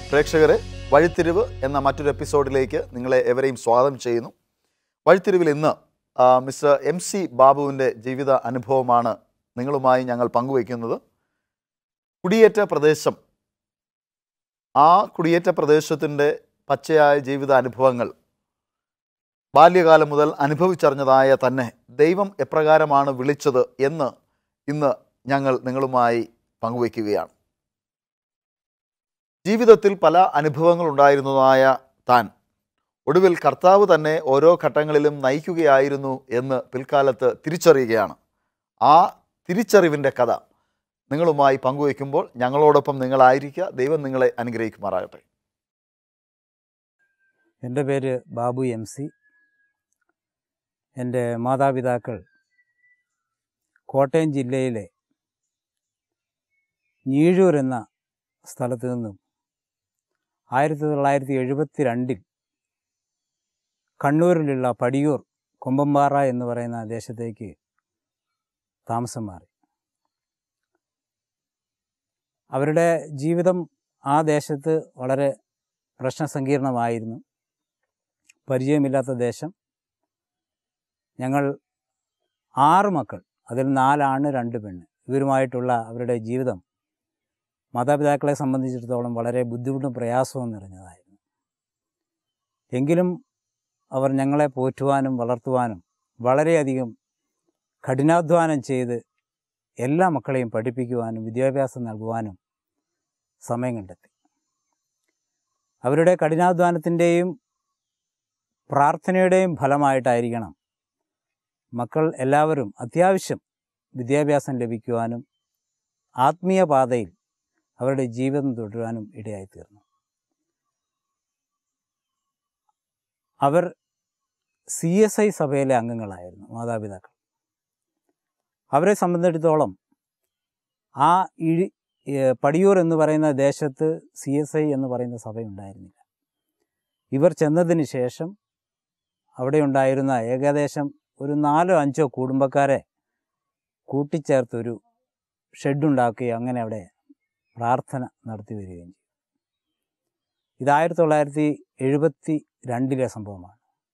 പ്രേക്ഷകരെ വഴിത്തിരിവ് എന്ന മറ്റൊരു എപ്പിസോഡിലേക്ക് നിങ്ങളെ എവരെയും സ്വാഗതം ചെയ്യുന്നു വഴിത്തിരിവിൽ ഇന്ന് ആ, മിസ്റ്റർ എം സി ബാബുവിൻ്റെ ജീവിത അനുഭവമാണ് നിങ്ങളുമായി ഞങ്ങൾ പങ്കുവയ്ക്കുന്നത് കുടിയേറ്റ പ്രദേശം ആ കുടിയേറ്റ പ്രദേശത്തിൻ്റെ പച്ചയായ ജീവിത അനുഭവങ്ങൾ ബാല്യകാലം മുതൽ അനുഭവിച്ചറിഞ്ഞതായ തന്നെ ദൈവം എപ്രകാരമാണ് വിളിച്ചത് എന്ന് ഇന്ന് ഞങ്ങൾ നിങ്ങളുമായി പങ്കുവയ്ക്കുകയാണ് ജീവിതത്തിൽ പല അനുഭവങ്ങൾ ഉണ്ടായിരുന്നതായ താൻ ഒടുവിൽ കർത്താവ് തന്നെ ഓരോ ഘട്ടങ്ങളിലും നയിക്കുകയായിരുന്നു എന്ന് പിൽക്കാലത്ത് തിരിച്ചറിയുകയാണ് ആ തിരിച്ചറിവിൻ്റെ കഥ നിങ്ങളുമായി പങ്കുവയ്ക്കുമ്പോൾ ഞങ്ങളോടൊപ്പം നിങ്ങളായിരിക്കുക ദൈവം നിങ്ങളെ അനുഗ്രഹിക്കുമാറാകട്ടെ എൻ്റെ പേര് ബാബു എം സി എൻ്റെ മാതാപിതാക്കൾ കോട്ടയം ജില്ലയിലെ ഞീഴൂർ എന്ന സ്ഥലത്ത് നിന്നും ആയിരത്തി തൊള്ളായിരത്തി എഴുപത്തി രണ്ടിൽ കണ്ണൂരിലുള്ള പടിയൂർ കൊമ്പമ്പാറ എന്ന് പറയുന്ന ദേശത്തേക്ക് താമസം മാറി അവരുടെ ജീവിതം ആ ദേശത്ത് വളരെ പ്രശ്നസങ്കീർണമായിരുന്നു പരിചയമില്ലാത്ത ദേശം ഞങ്ങൾ ആറ് മക്കൾ അതിൽ നാലാണ് രണ്ട് പെണ്ണ് ഇവരുമായിട്ടുള്ള അവരുടെ ജീവിതം മാതാപിതാക്കളെ സംബന്ധിച്ചിടത്തോളം വളരെ ബുദ്ധിമുട്ടും പ്രയാസവും നിറഞ്ഞതായിരുന്നു എങ്കിലും അവർ ഞങ്ങളെ പോറ്റുവാനും വളർത്തുവാനും വളരെയധികം കഠിനാധ്വാനം ചെയ്ത് എല്ലാ മക്കളെയും പഠിപ്പിക്കുവാനും വിദ്യാഭ്യാസം നൽകുവാനും സമയം കണ്ടെത്തി അവരുടെ കഠിനാധ്വാനത്തിൻ്റെയും പ്രാർത്ഥനയുടെയും ഫലമായിട്ടായിരിക്കണം മക്കൾ എല്ലാവരും അത്യാവശ്യം വിദ്യാഭ്യാസം ലഭിക്കുവാനും ആത്മീയ പാതയിൽ അവരുടെ ജീവിതം തുടരുവാനും ഇടയായിത്തീർന്നു അവർ സി എസ് ഐ സഭയിലെ അംഗങ്ങളായിരുന്നു മാതാപിതാക്കൾ അവരെ സംബന്ധിച്ചിടത്തോളം ആ ഇഴി ഏഹ് പടിയൂർ എന്ന് പറയുന്ന ദേശത്ത് സി എസ് ഐ എന്ന് പറയുന്ന സഭയുണ്ടായിരുന്നില്ല ഇവർ ചെന്നതിന് ശേഷം അവിടെ ഉണ്ടായിരുന്ന ഏകദേശം ഒരു നാലോ അഞ്ചോ കുടുംബക്കാരെ കൂട്ടിച്ചേർത്തൊരു ഷെഡുണ്ടാക്കുകയും അങ്ങനെ അവിടെ പ്രാർത്ഥന നടത്തി വരികയും ചെയ്തു ഇത് ആയിരത്തി തൊള്ളായിരത്തി എഴുപത്തി രണ്ടിലെ സംഭവമാണ്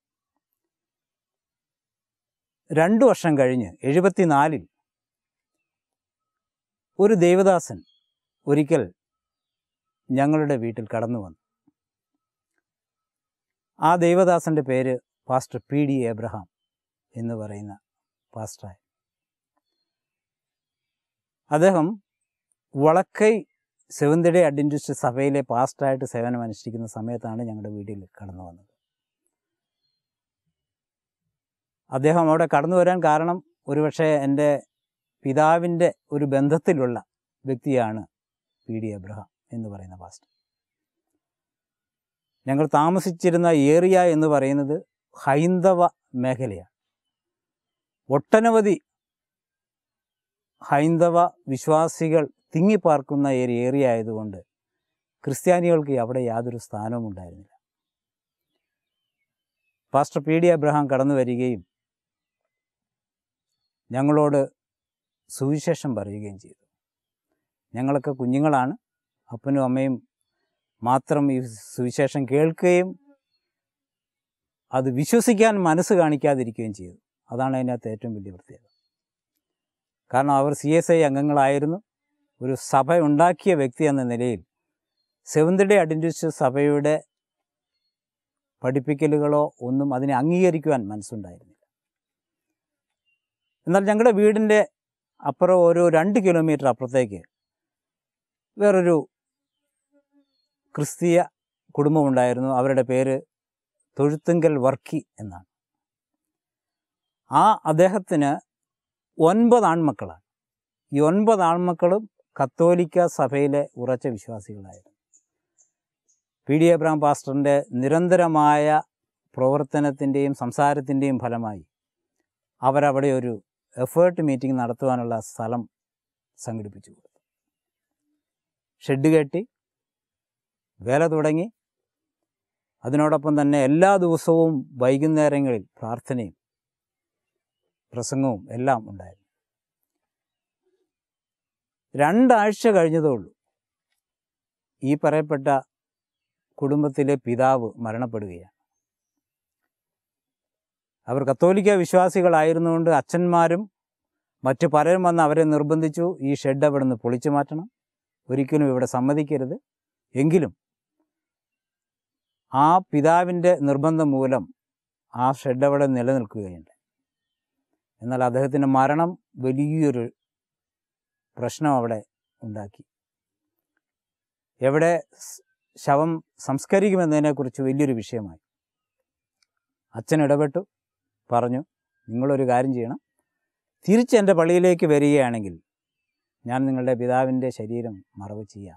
രണ്ടു വർഷം കഴിഞ്ഞ് എഴുപത്തിനാലിൽ ഒരു ദേവദാസൻ ഒരിക്കൽ ഞങ്ങളുടെ വീട്ടിൽ കടന്നു വന്നു ആ ദേവദാസൻ്റെ പേര് പാസ്റ്റർ പി ഡി എബ്രഹാം എന്ന് പറയുന്ന പാസ്റ്ററായി അദ്ദേഹം വളക്കൈ സെവന്ത് ഡേ അഡ്വൻറ്റിസ്റ്റ് സഭയിലെ പാസ്റ്ററായിട്ട് സേവനം അനുഷ്ഠിക്കുന്ന സമയത്താണ് ഞങ്ങളുടെ വീട്ടിൽ കടന്നു വന്നത് അദ്ദേഹം അവിടെ കടന്നു വരാൻ കാരണം ഒരുപക്ഷെ എൻ്റെ പിതാവിൻ്റെ ഒരു ബന്ധത്തിലുള്ള വ്യക്തിയാണ് പി ഡി എബ്രഹാം എന്ന് പറയുന്ന പാസ്റ്റർ ഞങ്ങൾ താമസിച്ചിരുന്ന ഏറിയ എന്ന് പറയുന്നത് ഹൈന്ദവ മേഖലയാണ് ഒട്ടനവധി ഹൈന്ദവ വിശ്വാസികൾ തിങ്ങിപ്പാർക്കുന്ന ഒരു ഏരിയ ആയതുകൊണ്ട് ക്രിസ്ത്യാനികൾക്ക് അവിടെ യാതൊരു സ്ഥാനവും ഉണ്ടായിരുന്നില്ല പാസ്റ്റർ പി ഡി അബ്രഹാം കടന്നു വരികയും ഞങ്ങളോട് സുവിശേഷം പറയുകയും ചെയ്തു ഞങ്ങളൊക്കെ കുഞ്ഞുങ്ങളാണ് അപ്പനും അമ്മയും മാത്രം ഈ സുവിശേഷം കേൾക്കുകയും അത് വിശ്വസിക്കാൻ മനസ്സ് കാണിക്കാതിരിക്കുകയും ചെയ്തു അതാണ് അതിനകത്ത് ഏറ്റവും വലിയ പ്രത്യേകത കാരണം അവർ സി എസ് ഐ അംഗങ്ങളായിരുന്നു ഒരു സഭ ഉണ്ടാക്കിയ വ്യക്തി എന്ന നിലയിൽ സെവന്ത് ഡേ അഡ്വൻറ്റിസ്റ്റ് സഭയുടെ പഠിപ്പിക്കലുകളോ ഒന്നും അതിനെ അംഗീകരിക്കുവാൻ മനസ്സുണ്ടായിരുന്നില്ല എന്നാൽ ഞങ്ങളുടെ വീടിൻ്റെ അപ്പുറം ഒരു രണ്ട് കിലോമീറ്റർ അപ്പുറത്തേക്ക് വേറൊരു ക്രിസ്തീയ കുടുംബമുണ്ടായിരുന്നു അവരുടെ പേര് തൊഴുത്തുങ്കൽ വർക്കി എന്നാണ് ആ അദ്ദേഹത്തിന് ഒൻപത് ആൺമക്കളാണ് ഈ ഒൻപത് ആൺമക്കളും കത്തോലിക്ക സഭയിലെ ഉറച്ച വിശ്വാസികളായിരുന്നു പി ഡി എബ്രാം പാസ്റ്ററിൻ്റെ നിരന്തരമായ പ്രവർത്തനത്തിൻ്റെയും സംസാരത്തിൻ്റെയും ഫലമായി അവരവിടെ ഒരു എഫേർട്ട് മീറ്റിംഗ് നടത്തുവാനുള്ള സ്ഥലം സംഘടിപ്പിച്ചു കൊടുത്തു ഷെഡ് കെട്ടി വേല തുടങ്ങി അതിനോടൊപ്പം തന്നെ എല്ലാ ദിവസവും വൈകുന്നേരങ്ങളിൽ പ്രാർത്ഥനയും പ്രസംഗവും എല്ലാം ഉണ്ടായിരുന്നു രണ്ടാഴ്ച കഴിഞ്ഞതേ ഉള്ളൂ ഈ പറയപ്പെട്ട കുടുംബത്തിലെ പിതാവ് മരണപ്പെടുകയാണ് അവർ കത്തോലിക്ക വിശ്വാസികളായിരുന്നുകൊണ്ട് അച്ഛന്മാരും മറ്റു പലരും വന്ന് അവരെ നിർബന്ധിച്ചു ഈ ഷെഡ് അവിടെ നിന്ന് പൊളിച്ചു മാറ്റണം ഒരിക്കലും ഇവിടെ സമ്മതിക്കരുത് എങ്കിലും ആ പിതാവിൻ്റെ നിർബന്ധം മൂലം ആ ഷെഡ് അവിടെ നിലനിൽക്കുകയുണ്ട് എന്നാൽ അദ്ദേഹത്തിൻ്റെ മരണം വലിയൊരു പ്രശ്നം അവിടെ ഉണ്ടാക്കി എവിടെ സ് ശവം സംസ്കരിക്കുമെന്നതിനെക്കുറിച്ച് വലിയൊരു വിഷയമായി അച്ഛൻ ഇടപെട്ടു പറഞ്ഞു നിങ്ങളൊരു കാര്യം ചെയ്യണം തിരിച്ച് എൻ്റെ പള്ളിയിലേക്ക് വരികയാണെങ്കിൽ ഞാൻ നിങ്ങളുടെ പിതാവിൻ്റെ ശരീരം മറവ് ചെയ്യാം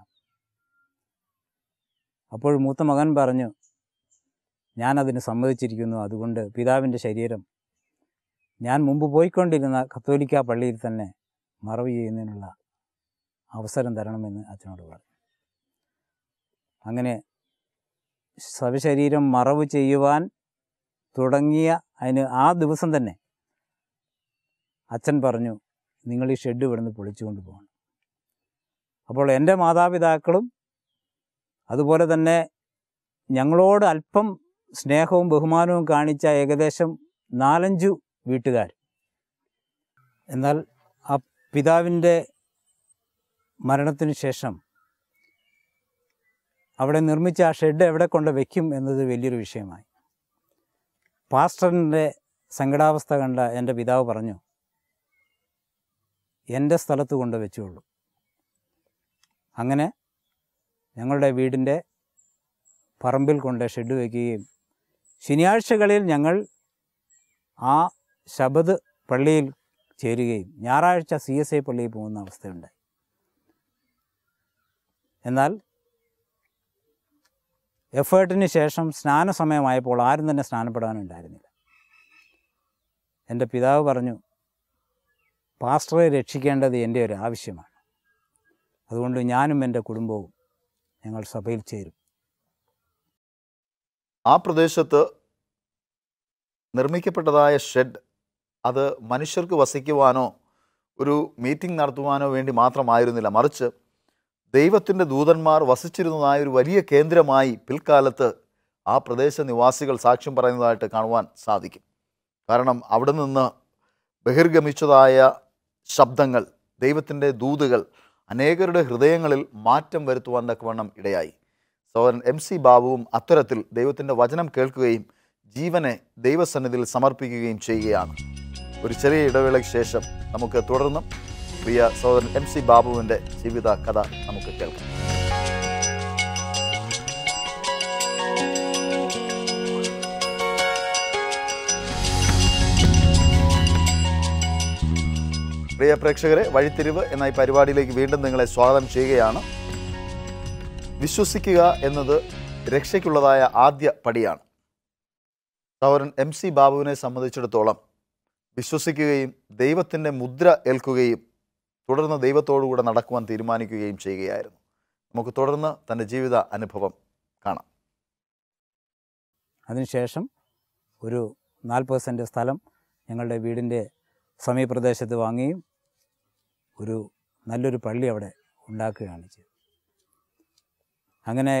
അപ്പോൾ മൂത്ത മകൻ പറഞ്ഞു ഞാനതിന് സമ്മതിച്ചിരിക്കുന്നു അതുകൊണ്ട് പിതാവിൻ്റെ ശരീരം ഞാൻ മുമ്പ് പോയിക്കൊണ്ടിരുന്ന കത്തോലിക്ക പള്ളിയിൽ തന്നെ മറവ് ചെയ്യുന്നതിനുള്ള അവസരം തരണമെന്ന് അച്ഛനോട് പറഞ്ഞു അങ്ങനെ ശവശരീരം മറവ് ചെയ്യുവാൻ തുടങ്ങിയ അതിന് ആ ദിവസം തന്നെ അച്ഛൻ പറഞ്ഞു നിങ്ങൾ ഈ ഷെഡ് ഇവിടുന്ന് പൊളിച്ചുകൊണ്ട് പോകണം അപ്പോൾ എൻ്റെ മാതാപിതാക്കളും അതുപോലെ തന്നെ ഞങ്ങളോട് അല്പം സ്നേഹവും ബഹുമാനവും കാണിച്ച ഏകദേശം നാലഞ്ചു വീട്ടുകാർ എന്നാൽ ആ പിതാവിൻ്റെ മരണത്തിന് ശേഷം അവിടെ നിർമ്മിച്ച ആ ഷെഡ് എവിടെ കൊണ്ട് വയ്ക്കും എന്നത് വലിയൊരു വിഷയമായി പാസ്റ്ററിൻ്റെ സങ്കടാവസ്ഥ കണ്ട എൻ്റെ പിതാവ് പറഞ്ഞു എൻ്റെ സ്ഥലത്ത് കൊണ്ട് വെച്ചുള്ളൂ അങ്ങനെ ഞങ്ങളുടെ വീടിൻ്റെ പറമ്പിൽ കൊണ്ട് ഷെഡ് വയ്ക്കുകയും ശനിയാഴ്ചകളിൽ ഞങ്ങൾ ആ ശബദ് പള്ളിയിൽ ചേരുകയും ഞായറാഴ്ച സി എസ് ഐ പള്ളിയിൽ പോകുന്ന അവസ്ഥയുണ്ടായി എന്നാൽ എഫേർട്ടിന് ശേഷം സ്നാന സമയമായപ്പോൾ ആരും തന്നെ സ്നാനപ്പെടാനുണ്ടായിരുന്നില്ല എൻ്റെ പിതാവ് പറഞ്ഞു പാസ്റ്ററെ രക്ഷിക്കേണ്ടത് എൻ്റെ ഒരു ആവശ്യമാണ് അതുകൊണ്ട് ഞാനും എൻ്റെ കുടുംബവും ഞങ്ങൾ സഭയിൽ ചേരും ആ പ്രദേശത്ത് നിർമ്മിക്കപ്പെട്ടതായ ഷെഡ് അത് മനുഷ്യർക്ക് വസിക്കുവാനോ ഒരു മീറ്റിംഗ് നടത്തുവാനോ വേണ്ടി മാത്രമായിരുന്നില്ല മറിച്ച് ദൈവത്തിൻ്റെ ദൂതന്മാർ വസിച്ചിരുന്നതായ ഒരു വലിയ കേന്ദ്രമായി പിൽക്കാലത്ത് ആ പ്രദേശ നിവാസികൾ സാക്ഷ്യം പറയുന്നതായിട്ട് കാണുവാൻ സാധിക്കും കാരണം അവിടെ നിന്ന് ബഹിർഗമിച്ചതായ ശബ്ദങ്ങൾ ദൈവത്തിൻ്റെ ദൂതുകൾ അനേകരുടെ ഹൃദയങ്ങളിൽ മാറ്റം വരുത്തുവാൻ തക്കവണ്ണം ഇടയായി സോദരൻ എം സി ബാബുവും അത്തരത്തിൽ ദൈവത്തിൻ്റെ വചനം കേൾക്കുകയും ജീവനെ ദൈവസന്നിധിയിൽ സമർപ്പിക്കുകയും ചെയ്യുകയാണ് ഒരു ചെറിയ ഇടവേളയ്ക്ക് ശേഷം നമുക്ക് തുടർന്നും പ്രിയ സഹോദരൻ എം സി ബാബുവിൻ്റെ ജീവിത കഥ നമുക്ക് കേൾക്കാം പ്രിയ പ്രേക്ഷകരെ വഴിത്തിരിവ് എന്ന ഈ പരിപാടിയിലേക്ക് വീണ്ടും നിങ്ങളെ സ്വാഗതം ചെയ്യുകയാണ് വിശ്വസിക്കുക എന്നത് രക്ഷയ്ക്കുള്ളതായ ആദ്യ പടിയാണ് സഹോദരൻ എം സി ബാബുവിനെ സംബന്ധിച്ചിടത്തോളം വിശ്വസിക്കുകയും ദൈവത്തിൻ്റെ മുദ്ര ഏൽക്കുകയും തുടർന്ന് ദൈവത്തോടുകൂടെ നടക്കുവാൻ തീരുമാനിക്കുകയും ചെയ്യുകയായിരുന്നു നമുക്ക് തുടർന്ന് തൻ്റെ ജീവിത അനുഭവം കാണാം അതിനുശേഷം ഒരു നാൽപ്പത് സെൻറ്റ് സ്ഥലം ഞങ്ങളുടെ വീടിൻ്റെ സമീപപ്രദേശത്ത് വാങ്ങുകയും ഒരു നല്ലൊരു പള്ളി അവിടെ ഉണ്ടാക്കുകയാണ് ചെയ്തത് അങ്ങനെ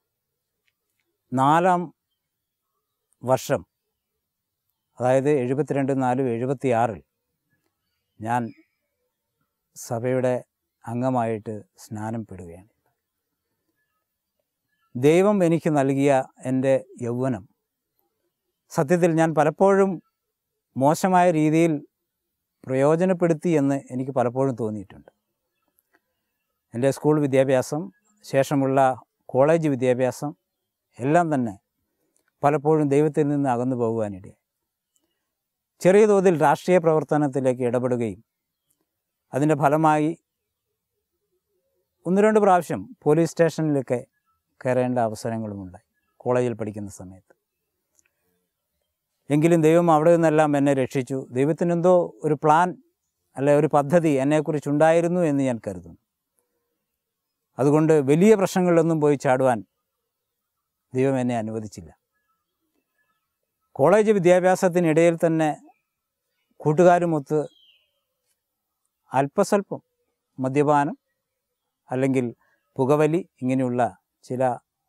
നാലാം വർഷം അതായത് എഴുപത്തിരണ്ട് നാലും എഴുപത്തി ആറിൽ ഞാൻ സഭയുടെ അംഗമായിട്ട് സ്നാനം പെടുകയാണ് ദൈവം എനിക്ക് നൽകിയ എൻ്റെ യൗവനം സത്യത്തിൽ ഞാൻ പലപ്പോഴും മോശമായ രീതിയിൽ പ്രയോജനപ്പെടുത്തി എന്ന് എനിക്ക് പലപ്പോഴും തോന്നിയിട്ടുണ്ട് എൻ്റെ സ്കൂൾ വിദ്യാഭ്യാസം ശേഷമുള്ള കോളേജ് വിദ്യാഭ്യാസം എല്ലാം തന്നെ പലപ്പോഴും ദൈവത്തിൽ നിന്ന് അകന്നു പോകുവാനിടയായി ചെറിയ തോതിൽ രാഷ്ട്രീയ പ്രവർത്തനത്തിലേക്ക് ഇടപെടുകയും അതിൻ്റെ ഫലമായി ഒന്ന് രണ്ട് പ്രാവശ്യം പോലീസ് സ്റ്റേഷനിലൊക്കെ കയറേണ്ട അവസരങ്ങളുമുണ്ടായി കോളേജിൽ പഠിക്കുന്ന സമയത്ത് എങ്കിലും ദൈവം അവിടെ നിന്നെല്ലാം എന്നെ രക്ഷിച്ചു ദൈവത്തിനെന്തോ ഒരു പ്ലാൻ അല്ലെ ഒരു പദ്ധതി എന്നെക്കുറിച്ചുണ്ടായിരുന്നു എന്ന് ഞാൻ കരുതുന്നു അതുകൊണ്ട് വലിയ പ്രശ്നങ്ങളിലൊന്നും പോയി ചാടുവാൻ ദൈവം എന്നെ അനുവദിച്ചില്ല കോളേജ് വിദ്യാഭ്യാസത്തിനിടയിൽ തന്നെ കൂട്ടുകാരുമൊത്ത് അല്പസ്വല്പം മദ്യപാനം അല്ലെങ്കിൽ പുകവലി ഇങ്ങനെയുള്ള ചില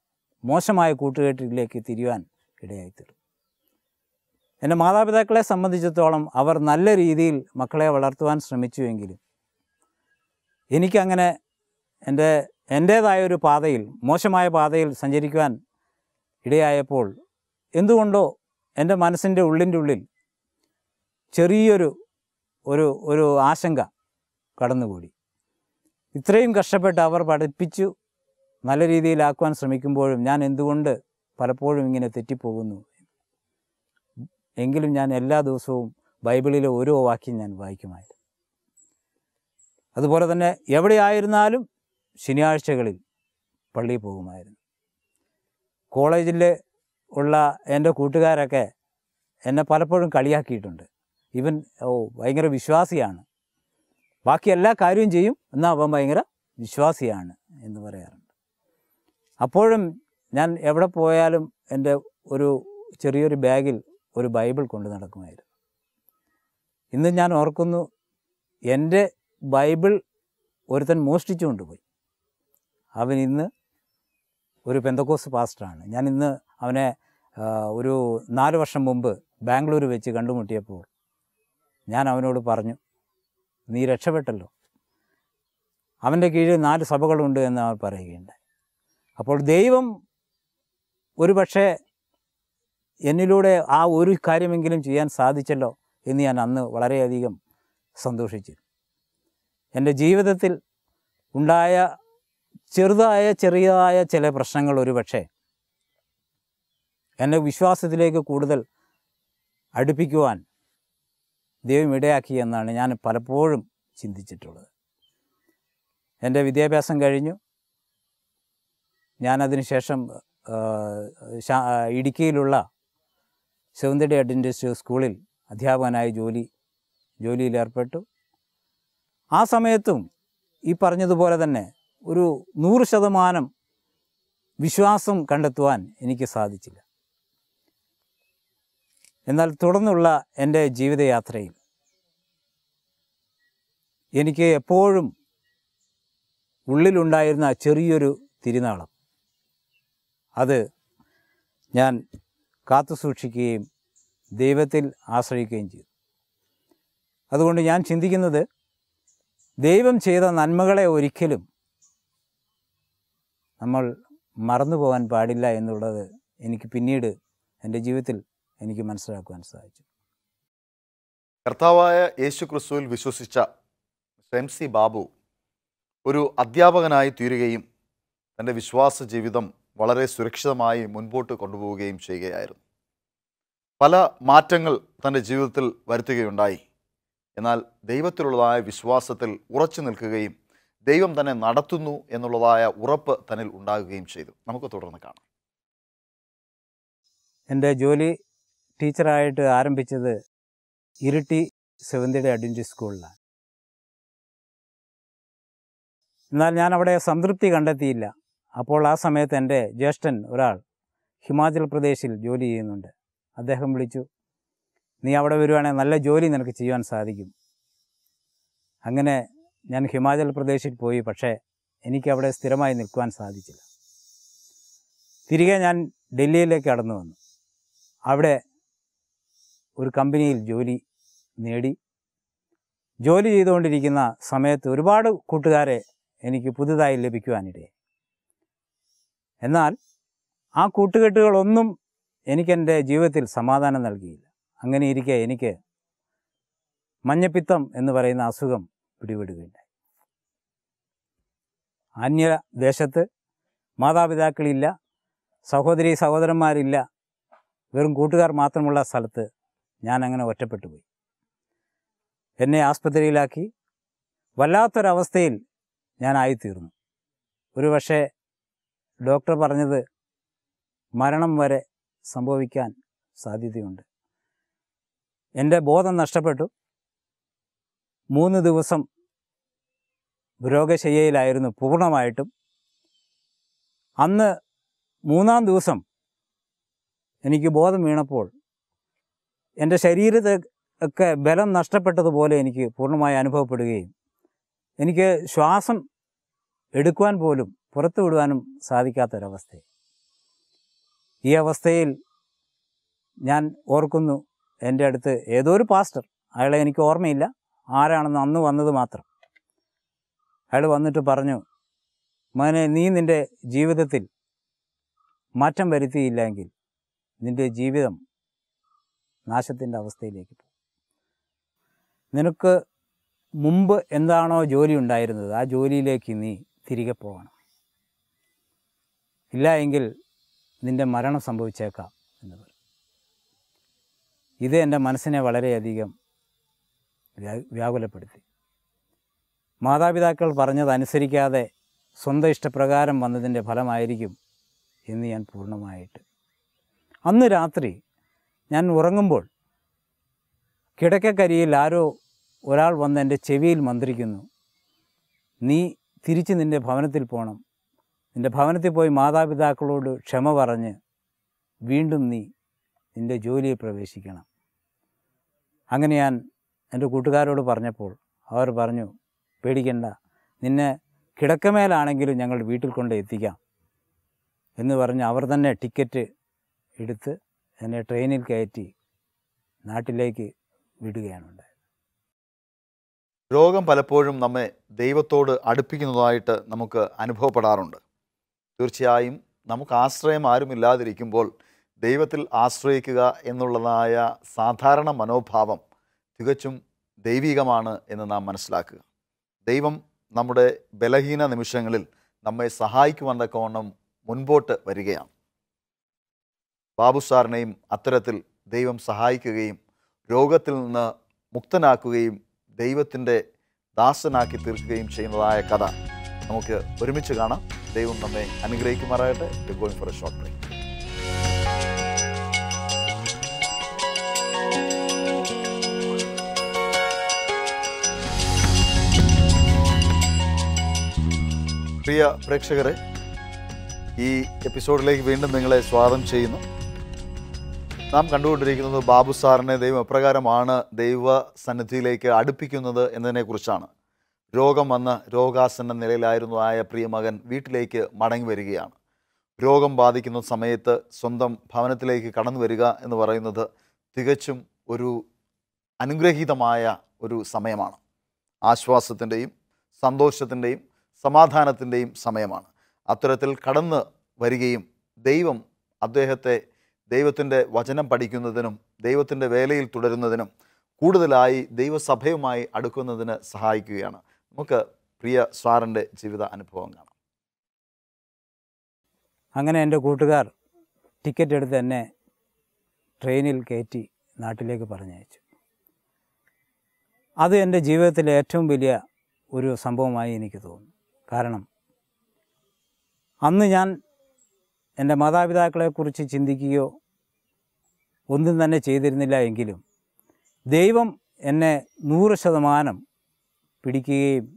മോശമായ കൂട്ടുകെട്ടിലേക്ക് തിരിയുവാൻ ഇടയായിത്തീരും എൻ്റെ മാതാപിതാക്കളെ സംബന്ധിച്ചിടത്തോളം അവർ നല്ല രീതിയിൽ മക്കളെ വളർത്തുവാൻ ശ്രമിച്ചുവെങ്കിലും എനിക്കങ്ങനെ എൻ്റെ എൻ്റേതായ ഒരു പാതയിൽ മോശമായ പാതയിൽ സഞ്ചരിക്കുവാൻ ഇടയായപ്പോൾ എന്തുകൊണ്ടോ എൻ്റെ മനസ്സിൻ്റെ ഉള്ളിൻ്റെ ഉള്ളിൽ ചെറിയൊരു ഒരു ഒരു ആശങ്ക കടന്നുകൂടി ഇത്രയും കഷ്ടപ്പെട്ട് അവർ പഠിപ്പിച്ചു നല്ല രീതിയിലാക്കുവാൻ ശ്രമിക്കുമ്പോഴും ഞാൻ എന്തുകൊണ്ട് പലപ്പോഴും ഇങ്ങനെ തെറ്റിപ്പോകുന്നു എങ്കിലും ഞാൻ എല്ലാ ദിവസവും ബൈബിളിലെ ഓരോ വാക്യം ഞാൻ വായിക്കുമായിരുന്നു അതുപോലെ തന്നെ എവിടെയായിരുന്നാലും ശനിയാഴ്ചകളിൽ പള്ളിയിൽ പോകുമായിരുന്നു കോളേജിൽ ഉള്ള എൻ്റെ കൂട്ടുകാരൊക്കെ എന്നെ പലപ്പോഴും കളിയാക്കിയിട്ടുണ്ട് ഇവൻ ഓ ഭയങ്കര വിശ്വാസിയാണ് ബാക്കി എല്ലാ കാര്യവും ചെയ്യും എന്നാൽ അവൻ ഭയങ്കര വിശ്വാസിയാണ് എന്ന് പറയാറുണ്ട് അപ്പോഴും ഞാൻ എവിടെ പോയാലും എൻ്റെ ഒരു ചെറിയൊരു ബാഗിൽ ഒരു ബൈബിൾ കൊണ്ട് നടക്കുമായിരുന്നു ഇന്ന് ഞാൻ ഓർക്കുന്നു എൻ്റെ ബൈബിൾ ഒരുത്തൻ മോഷ്ടിച്ചു കൊണ്ടുപോയി അവൻ ഇന്ന് ഒരു പെന്തക്കോസ് പാസ്റ്ററാണ് ഞാൻ ഇന്ന് അവനെ ആ, ഒരു നാല് വർഷം മുമ്പ് ബാംഗ്ലൂർ വെച്ച് കണ്ടുമുട്ടിയപ്പോൾ ഞാൻ അവനോട് പറഞ്ഞു നീ രക്ഷപ്പെട്ടല്ലോ അവൻ്റെ കീഴിൽ നാല് സഭകളുണ്ട് എന്ന് അവർ പറയുകയുണ്ടായി അപ്പോൾ ദൈവം ഒരു പക്ഷേ എന്നിലൂടെ ആ ഒരു കാര്യമെങ്കിലും ചെയ്യാൻ സാധിച്ചല്ലോ എന്ന് ഞാൻ അന്ന് വളരെയധികം സന്തോഷിച്ചു എൻ്റെ ജീവിതത്തിൽ ഉണ്ടായ ചെറുതായ ചെറിയതായ ചില പ്രശ്നങ്ങൾ ഒരു പക്ഷേ എന്നെ വിശ്വാസത്തിലേക്ക് കൂടുതൽ അടുപ്പിക്കുവാൻ ദൈവം ഇടയാക്കി എന്നാണ് ഞാൻ പലപ്പോഴും ചിന്തിച്ചിട്ടുള്ളത് എൻ്റെ വിദ്യാഭ്യാസം കഴിഞ്ഞു ഞാനതിന് ശേഷം ആ, ശാ- ആ, ഇടുക്കിയിലുള്ള സെവന്തടി അഡ്വൻറ്റിസ്റ്റ് സ്കൂളിൽ അധ്യാപകനായി ജോലി ജോലിയിൽ ഏർപ്പെട്ടു ആ സമയത്തും ഈ പറഞ്ഞതുപോലെ തന്നെ ഒരു നൂറ് ശതമാനം വിശ്വാസം കണ്ടെത്തുവാൻ എനിക്ക് സാധിച്ചില്ല എന്നാൽ തുടർന്നുള്ള എൻ്റെ ജീവിതയാത്രയിൽ എനിക്ക് എപ്പോഴും ഉള്ളിലുണ്ടായിരുന്ന ചെറിയൊരു തിരുനാളം അത് ഞാൻ കാത്തു സൂക്ഷിക്കുകയും ദൈവത്തിൽ ആശ്രയിക്കുകയും ചെയ്തു അതുകൊണ്ട് ഞാൻ ചിന്തിക്കുന്നത് ദൈവം ചെയ്ത നന്മകളെ ഒരിക്കലും നമ്മൾ മറന്നു പോകാൻ പാടില്ല എന്നുള്ളത് എനിക്ക് പിന്നീട് എൻ്റെ ജീവിതത്തിൽ എനിക്ക് മനസ്സിലാക്കുവാൻ സാധിച്ചു കർത്താവായ യേശു ക്രിസ്തുവിൽ വിശ്വസിച്ച എം സി ബാബു ഒരു അധ്യാപകനായി തീരുകയും തൻ്റെ വിശ്വാസ ജീവിതം വളരെ സുരക്ഷിതമായി മുൻപോട്ട് കൊണ്ടുപോവുകയും ചെയ്യുകയായിരുന്നു പല മാറ്റങ്ങൾ തൻ്റെ ജീവിതത്തിൽ വരുത്തുകയുണ്ടായി എന്നാൽ ദൈവത്തിലുള്ളതായ വിശ്വാസത്തിൽ ഉറച്ചു നിൽക്കുകയും ദൈവം തന്നെ നടത്തുന്നു എന്നുള്ളതായ ഉറപ്പ് തന്നിൽ ഉണ്ടാകുകയും ചെയ്തു നമുക്ക് തുടർന്ന് കാണാം എൻ്റെ ജോലി ടീച്ചറായിട്ട് ആരംഭിച്ചത് ഇരിട്ടി സെവന്തിയുടെ അഡ്വൻറ്റി സ്കൂളിലാണ് എന്നാൽ ഞാൻ അവിടെ സംതൃപ്തി കണ്ടെത്തിയില്ല അപ്പോൾ ആ സമയത്ത് എൻ്റെ ജ്യേഷ്ഠൻ ഒരാൾ ഹിമാചൽ പ്രദേശിൽ ജോലി ചെയ്യുന്നുണ്ട് അദ്ദേഹം വിളിച്ചു നീ അവിടെ വരുവാണെങ്കിൽ നല്ല ജോലി നിനക്ക് ചെയ്യാൻ സാധിക്കും അങ്ങനെ ഞാൻ ഹിമാചൽ പ്രദേശിൽ പോയി പക്ഷേ എനിക്ക് അവിടെ സ്ഥിരമായി നിൽക്കുവാൻ സാധിച്ചില്ല തിരികെ ഞാൻ ഡൽഹിയിലേക്ക് കടന്നു വന്നു അവിടെ ഒരു കമ്പനിയിൽ ജോലി നേടി ജോലി ചെയ്തുകൊണ്ടിരിക്കുന്ന സമയത്ത് ഒരുപാട് കൂട്ടുകാരെ എനിക്ക് പുതുതായി ലഭിക്കുവാനിടയായി എന്നാൽ ആ കൂട്ടുകെട്ടുകളൊന്നും എനിക്കെൻ്റെ ജീവിതത്തിൽ സമാധാനം നൽകിയില്ല അങ്ങനെ ഇരിക്കെ എനിക്ക് മഞ്ഞപ്പിത്തം എന്ന് പറയുന്ന അസുഖം പിടിപെടുകയുണ്ടായി അന്യ ദേശത്ത് മാതാപിതാക്കളില്ല സഹോദരി സഹോദരന്മാരില്ല വെറും കൂട്ടുകാർ മാത്രമുള്ള സ്ഥലത്ത് ഞാൻ അങ്ങനെ ഒറ്റപ്പെട്ടു പോയി എന്നെ ആസ്പത്രിയിലാക്കി വല്ലാത്തൊരവസ്ഥയിൽ ഞാനായിത്തീർന്നു ഒരു പക്ഷേ ഡോക്ടർ പറഞ്ഞത് മരണം വരെ സംഭവിക്കാൻ സാധ്യതയുണ്ട് എൻ്റെ ബോധം നഷ്ടപ്പെട്ടു മൂന്ന് ദിവസം രോഗശയ്യയിലായിരുന്നു പൂർണ്ണമായിട്ടും അന്ന് മൂന്നാം ദിവസം എനിക്ക് ബോധം വീണപ്പോൾ എൻ്റെ ശരീരത്തെ ഒക്കെ ബലം നഷ്ടപ്പെട്ടതുപോലെ എനിക്ക് പൂർണ്ണമായി അനുഭവപ്പെടുകയും എനിക്ക് ശ്വാസം എടുക്കുവാൻ പോലും പുറത്തു വിടുവാനും സാധിക്കാത്തൊരവസ്ഥ ഈ അവസ്ഥയിൽ ഞാൻ ഓർക്കുന്നു എൻ്റെ അടുത്ത് ഏതോ ഒരു പാസ്റ്റർ അയാളെ എനിക്ക് ഓർമ്മയില്ല ആരാണെന്ന് അന്ന് വന്നത് മാത്രം അയാൾ വന്നിട്ട് പറഞ്ഞു മോനെ നീ നിൻ്റെ ജീവിതത്തിൽ മാറ്റം വരുത്തിയില്ലെങ്കിൽ നിൻ്റെ ജീവിതം നാശത്തിൻ്റെ അവസ്ഥയിലേക്ക് പോകും നിനക്ക് മുമ്പ് എന്താണോ ജോലി ഉണ്ടായിരുന്നത് ആ ജോലിയിലേക്ക് നീ തിരികെ പോകണം ഇല്ല എങ്കിൽ നിൻ്റെ മരണം സംഭവിച്ചേക്കാം എന്ന് പറയും ഇത് എൻ്റെ മനസ്സിനെ വളരെയധികം വ്യാ- വ്യാകുലപ്പെടുത്തി മാതാപിതാക്കൾ പറഞ്ഞതനുസരിക്കാതെ സ്വന്തം ഇഷ്ടപ്രകാരം വന്നതിൻ്റെ ഫലമായിരിക്കും എന്ന് ഞാൻ പൂർണ്ണമായിട്ട് അന്ന് രാത്രി ഞാൻ ഉറങ്ങുമ്പോൾ കിടക്കക്കരിയിൽ ആരോ ഒരാൾ വന്ന് എൻ്റെ ചെവിയിൽ മന്ത്രിക്കുന്നു നീ തിരിച്ച് നിൻ്റെ ഭവനത്തിൽ പോകണം നിൻ്റെ ഭവനത്തിൽ പോയി മാതാപിതാക്കളോട് ക്ഷമ പറഞ്ഞ് വീണ്ടും നീ നിൻ്റെ ജോലിയിൽ പ്രവേശിക്കണം അങ്ങനെ ഞാൻ എൻ്റെ കൂട്ടുകാരോട് പറഞ്ഞപ്പോൾ അവർ പറഞ്ഞു പേടിക്കണ്ട നിന്നെ കിടക്കമേലാണെങ്കിലും ഞങ്ങൾ വീട്ടിൽ കൊണ്ട് എത്തിക്കാം എന്ന് പറഞ്ഞ് അവർ തന്നെ ടിക്കറ്റ് എടുത്ത് എന്നെ ട്രെയിനിൽ കയറ്റി നാട്ടിലേക്ക് വിടുകയാണ് ഉണ്ടായത് രോഗം പലപ്പോഴും നമ്മെ ദൈവത്തോട് അടുപ്പിക്കുന്നതായിട്ട് നമുക്ക് അനുഭവപ്പെടാറുണ്ട് തീർച്ചയായും നമുക്ക് ആശ്രയം ആരുമില്ലാതിരിക്കുമ്പോൾ ദൈവത്തിൽ ആശ്രയിക്കുക എന്നുള്ളതായ സാധാരണ മനോഭാവം തികച്ചും ദൈവികമാണ് എന്ന് നാം മനസ്സിലാക്കുക ദൈവം നമ്മുടെ ബലഹീന നിമിഷങ്ങളിൽ നമ്മെ സഹായിക്കുവാൻ തക്കവണ്ണം മുൻപോട്ട് വരികയാണ് ബാബു സാറിനെയും അത്തരത്തിൽ ദൈവം സഹായിക്കുകയും രോഗത്തിൽ നിന്ന് മുക്തനാക്കുകയും ദൈവത്തിൻ്റെ ദാസനാക്കി തീർക്കുകയും ചെയ്യുന്നതായ കഥ നമുക്ക് ഒരുമിച്ച് കാണാം ദൈവം നമ്മെ അനുഗ്രഹിക്കുമാറാകട്ടെ going for a short break പ്രിയ പ്രേക്ഷകരെ ഈ എപ്പിസോഡിലേക്ക് വീണ്ടും നിങ്ങളെ സ്വാഗതം ചെയ്യുന്നു നാം കണ്ടുകൊണ്ടിരിക്കുന്നത് ബാബു സാറിനെ ദൈവം എപ്രകാരമാണ് ദൈവ സന്നിധിയിലേക്ക് അടുപ്പിക്കുന്നത് എന്നതിനെക്കുറിച്ചാണ് രോഗം വന്ന് രോഗാസന്ന നിലയിലായിരുന്നു ആയ പ്രിയമകൻ വീട്ടിലേക്ക് മടങ്ങി വരികയാണ് രോഗം ബാധിക്കുന്ന സമയത്ത് സ്വന്തം ഭവനത്തിലേക്ക് കടന്നു വരിക എന്ന് പറയുന്നത് തികച്ചും ഒരു അനുഗ്രഹീതമായ ഒരു സമയമാണ് ആശ്വാസത്തിൻ്റെയും സന്തോഷത്തിൻ്റെയും സമാധാനത്തിൻ്റെയും സമയമാണ് അത്തരത്തിൽ കടന്ന് വരികയും ദൈവം അദ്ദേഹത്തെ ദൈവത്തിൻ്റെ വചനം പഠിക്കുന്നതിനും ദൈവത്തിൻ്റെ വേലയിൽ തുടരുന്നതിനും കൂടുതലായി ദൈവസഭയുമായി അടുക്കുന്നതിന് സഹായിക്കുകയാണ് നമുക്ക് പ്രിയ സാറിൻ്റെ ജീവിത അനുഭവം കാണാം അങ്ങനെ എൻ്റെ കൂട്ടുകാർ ടിക്കറ്റ് എടുത്ത് എന്നെ ട്രെയിനിൽ കയറ്റി നാട്ടിലേക്ക് പറഞ്ഞയച്ചു അത് എൻ്റെ ജീവിതത്തിലെ ഏറ്റവും വലിയ ഒരു സംഭവമായി എനിക്ക് തോന്നുന്നു കാരണം അന്ന് ഞാൻ എൻ്റെ മാതാപിതാക്കളെക്കുറിച്ച് ചിന്തിക്കുകയോ ഒന്നും തന്നെ ചെയ്തിരുന്നില്ല എങ്കിലും ദൈവം എന്നെ നൂറ് ശതമാനം പിടിക്കുകയും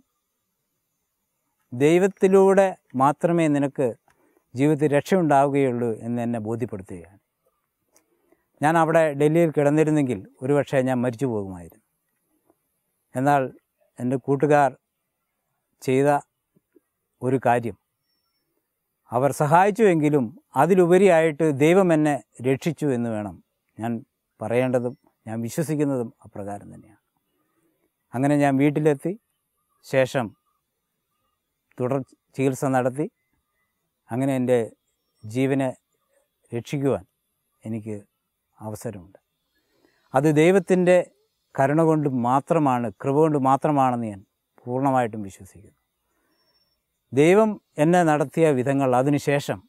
ദൈവത്തിലൂടെ മാത്രമേ നിനക്ക് ജീവിതത്തിൽ രക്ഷയുണ്ടാവുകയുള്ളൂ എന്ന് എന്നെ ബോധ്യപ്പെടുത്തുകയാണ് ഞാൻ അവിടെ ഡൽഹിയിൽ കിടന്നിരുന്നെങ്കിൽ ഒരുപക്ഷെ ഞാൻ മരിച്ചു പോകുമായിരുന്നു എന്നാൽ എൻ്റെ കൂട്ടുകാർ ചെയ്ത ഒരു കാര്യം അവർ സഹായിച്ചുവെങ്കിലും അതിലുപരിയായിട്ട് ദൈവം എന്നെ രക്ഷിച്ചു എന്ന് വേണം ഞാൻ പറയേണ്ടതും ഞാൻ വിശ്വസിക്കുന്നതും അപ്രകാരം തന്നെയാണ് അങ്ങനെ ഞാൻ വീട്ടിലെത്തി ശേഷം തുടർ ചികിത്സ നടത്തി അങ്ങനെ എൻ്റെ ജീവനെ രക്ഷിക്കുവാൻ എനിക്ക് അവസരമുണ്ട് അത് ദൈവത്തിൻ്റെ കരുണ കൊണ്ട് മാത്രമാണ് കൃപ കൊണ്ട് മാത്രമാണെന്ന് ഞാൻ പൂർണ്ണമായിട്ടും വിശ്വസിക്കുന്നു ദൈവം എന്നെ നടത്തിയ വിധങ്ങൾ അതിനുശേഷം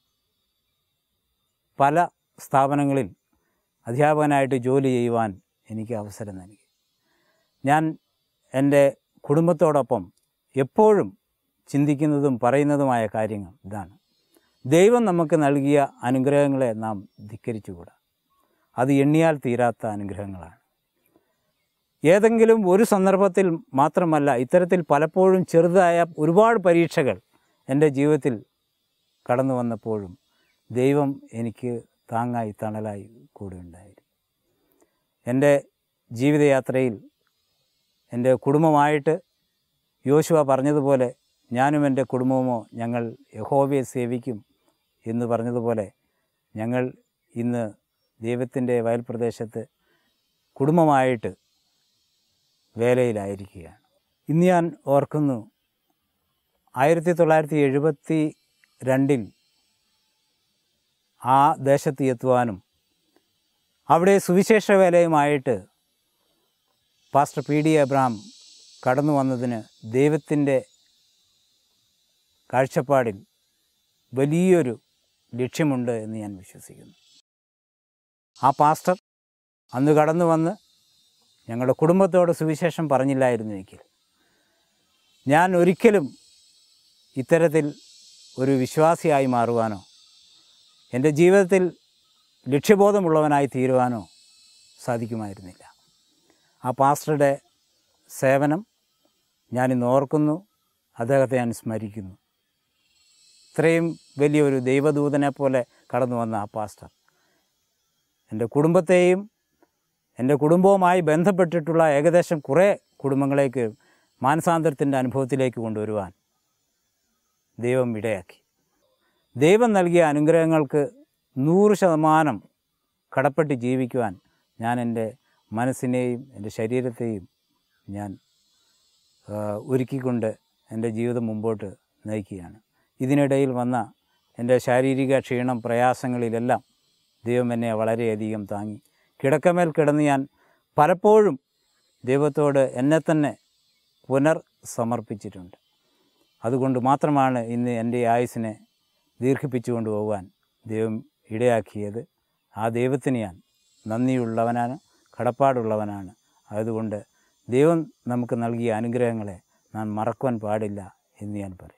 പല സ്ഥാപനങ്ങളിൽ അധ്യാപകനായിട്ട് ജോലി ചെയ്യുവാൻ എനിക്ക് അവസരം നൽകി ഞാൻ എൻ്റെ കുടുംബത്തോടൊപ്പം എപ്പോഴും ചിന്തിക്കുന്നതും പറയുന്നതുമായ കാര്യങ്ങൾ ഇതാണ് ദൈവം നമുക്ക് നൽകിയ അനുഗ്രഹങ്ങളെ നാം ധിക്കരിച്ചുകൂടാ അത് എണ്ണിയാൽ തീരാത്ത അനുഗ്രഹങ്ങളാണ് ഏതെങ്കിലും ഒരു സന്ദർഭത്തിൽ മാത്രമല്ല ഇത്തരത്തിൽ പലപ്പോഴും ചെറുതായ ഒരുപാട് പരീക്ഷകൾ എൻ്റെ ജീവിതത്തിൽ കടന്നു വന്നപ്പോഴും ദൈവം എനിക്ക് താങ്ങായി തണലായി കൂടെ ഉണ്ടായിരുന്നു എൻ്റെ ജീവിതയാത്രയിൽ എൻ്റെ കുടുംബമായിട്ട് യോശുവ പറഞ്ഞതുപോലെ ഞാനും എൻ്റെ കുടുംബവുമോ ഞങ്ങൾ യഹോവയെ സേവിക്കും എന്ന് പറഞ്ഞതുപോലെ ഞങ്ങൾ ഇന്ന് ദൈവത്തിൻ്റെ വയൽ പ്രദേശത്ത് കുടുംബമായിട്ട് വേലയിലായിരിക്കുകയാണ് ഇന്ന് ഞാൻ ഓർക്കുന്നു ആയിരത്തി തൊള്ളായിരത്തി എഴുപത്തി രണ്ടിൽ ആ ദേശത്ത് എത്തുവാനും അവിടെ സുവിശേഷ വേലയുമായിട്ട് പാസ്റ്റർ പി ഡി എബ്രഹാം കടന്നു വന്നതിന് ദൈവത്തിൻ്റെ കാഴ്ചപ്പാടിൽ വലിയൊരു ലക്ഷ്യമുണ്ട് എന്ന് ഞാൻ വിശ്വസിക്കുന്നു ആ പാസ്റ്റർ അന്ന് കടന്നു വന്ന് ഞങ്ങളുടെ കുടുംബത്തോട് സുവിശേഷം പറഞ്ഞില്ലായിരുന്നുവെങ്കിൽ ഞാൻ ഒരിക്കലും ഇത്തരത്തിൽ ഒരു വിശ്വാസിയായി മാറുവാനോ എൻ്റെ ജീവിതത്തിൽ ലക്ഷ്യബോധമുള്ളവനായി തീരുവാനോ സാധിക്കുമായിരുന്നില്ല ആ പാസ്റ്ററുടെ സേവനം ഞാനിന്ന് ഓർക്കുന്നു അദ്ദേഹത്തെ ഞാൻ സ്മരിക്കുന്നു ഇത്രയും വലിയൊരു ദൈവദൂതനെ പോലെ കടന്നു വന്ന ആ പാസ്റ്റർ എൻ്റെ കുടുംബത്തെയും എൻ്റെ കുടുംബവുമായി ബന്ധപ്പെട്ടിട്ടുള്ള ഏകദേശം കുറേ കുടുംബങ്ങളേക്ക് മാനസാന്തരത്തിൻ്റെ അനുഭവത്തിലേക്ക് കൊണ്ടുവരുവാൻ ദൈവം ഇടയാക്കി ദൈവം നൽകിയ അനുഗ്രഹങ്ങൾക്ക് നൂറ് ശതമാനം കടപ്പെട്ട് ജീവിക്കുവാൻ ഞാൻ എൻ്റെ മനസ്സിനെയും എൻ്റെ ശരീരത്തെയും ഞാൻ ആ, ഒരുക്കിക്കൊണ്ട് എൻ്റെ ജീവിതം മുമ്പോട്ട് നയിക്കുകയാണ് ഇതിനിടയിൽ വന്ന എൻ്റെ ശാരീരിക ക്ഷീണം പ്രയാസങ്ങളിലെല്ലാം ദൈവം എന്നെ വളരെയധികം താങ്ങി കിടക്കമേൽ കിടന്ന് ഞാൻ പലപ്പോഴും ദൈവത്തോട് എന്നെ തന്നെ പുനർ സമർപ്പിച്ചിട്ടുണ്ട് അതുകൊണ്ട് മാത്രമാണ് ഇന്ന് എൻ്റെ ആയുസ്സിനെ ദീർഘിപ്പിച്ചു കൊണ്ടുപോകാൻ ദൈവം ഇടയാക്കിയത് ആ ദൈവത്തിന് ഞാൻ നന്ദിയുള്ളവനാണ് കടപ്പാടുള്ളവനാണ് അതുകൊണ്ട് ദൈവം നമുക്ക് നൽകിയ അനുഗ്രഹങ്ങളെ നാം മറക്കുവാൻ പാടില്ല എന്ന് ഞാൻ പറയും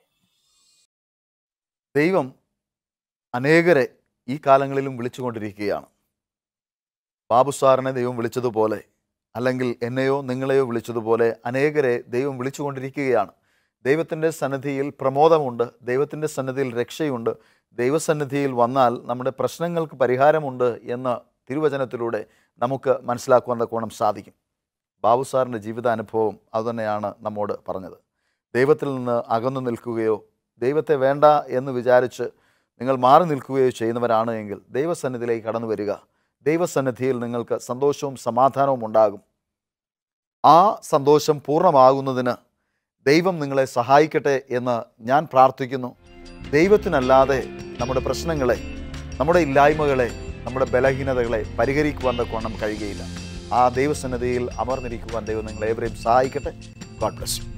ദൈവം അനേകരെ ഈ കാലങ്ങളിലും വിളിച്ചുകൊണ്ടിരിക്കുകയാണ് ബാബു സാറിനെ ദൈവം വിളിച്ചതുപോലെ അല്ലെങ്കിൽ എന്നെയോ നിങ്ങളെയോ വിളിച്ചതുപോലെ അനേകരെ ദൈവം വിളിച്ചുകൊണ്ടിരിക്കുകയാണ് ദൈവത്തിൻ്റെ സന്നിധിയിൽ പ്രമോദമുണ്ട് ദൈവത്തിൻ്റെ സന്നിധിയിൽ രക്ഷയുണ്ട് ദൈവസന്നിധിയിൽ വന്നാൽ നമ്മുടെ പ്രശ്നങ്ങൾക്ക് പരിഹാരമുണ്ട് എന്ന് തിരുവചനത്തിലൂടെ നമുക്ക് മനസ്സിലാക്കുവാൻ തക്കോണം സാധിക്കും ബാബു സാറിൻ്റെ ജീവിതാനുഭവം അതുതന്നെയാണ് നമ്മോട് പറഞ്ഞത് ദൈവത്തിൽ നിന്ന് അകന്നു നിൽക്കുകയോ ദൈവത്തെ വേണ്ട എന്ന് വിചാരിച്ച് നിങ്ങൾ മാറി നിൽക്കുകയോ ചെയ്യുന്നവരാണ് എങ്കിൽ ദൈവസന്നിധിയിലേക്ക് കടന്നു വരിക ദൈവസന്നിധിയിൽ നിങ്ങൾക്ക് സന്തോഷവും സമാധാനവും ഉണ്ടാകും ആ സന്തോഷം പൂർണ്ണമാകുന്നതിന് ദൈവം നിങ്ങളെ സഹായിക്കട്ടെ എന്ന് ഞാൻ പ്രാർത്ഥിക്കുന്നു ദൈവത്തിനല്ലാതെ നമ്മുടെ പ്രശ്നങ്ങളെ നമ്മുടെ ഇല്ലായ്മകളെ നമ്മുടെ ബലഹീനതകളെ പരിഹരിക്കുവാൻ തക്കോണം കഴിയുകയില്ല ആ ദൈവസന്നിധിയിൽ അമർന്നിരിക്കുവാൻ ദൈവം നിങ്ങളെ ഏവരെയും സഹായിക്കട്ടെ ഗോഡ് ബ്ലസ് യു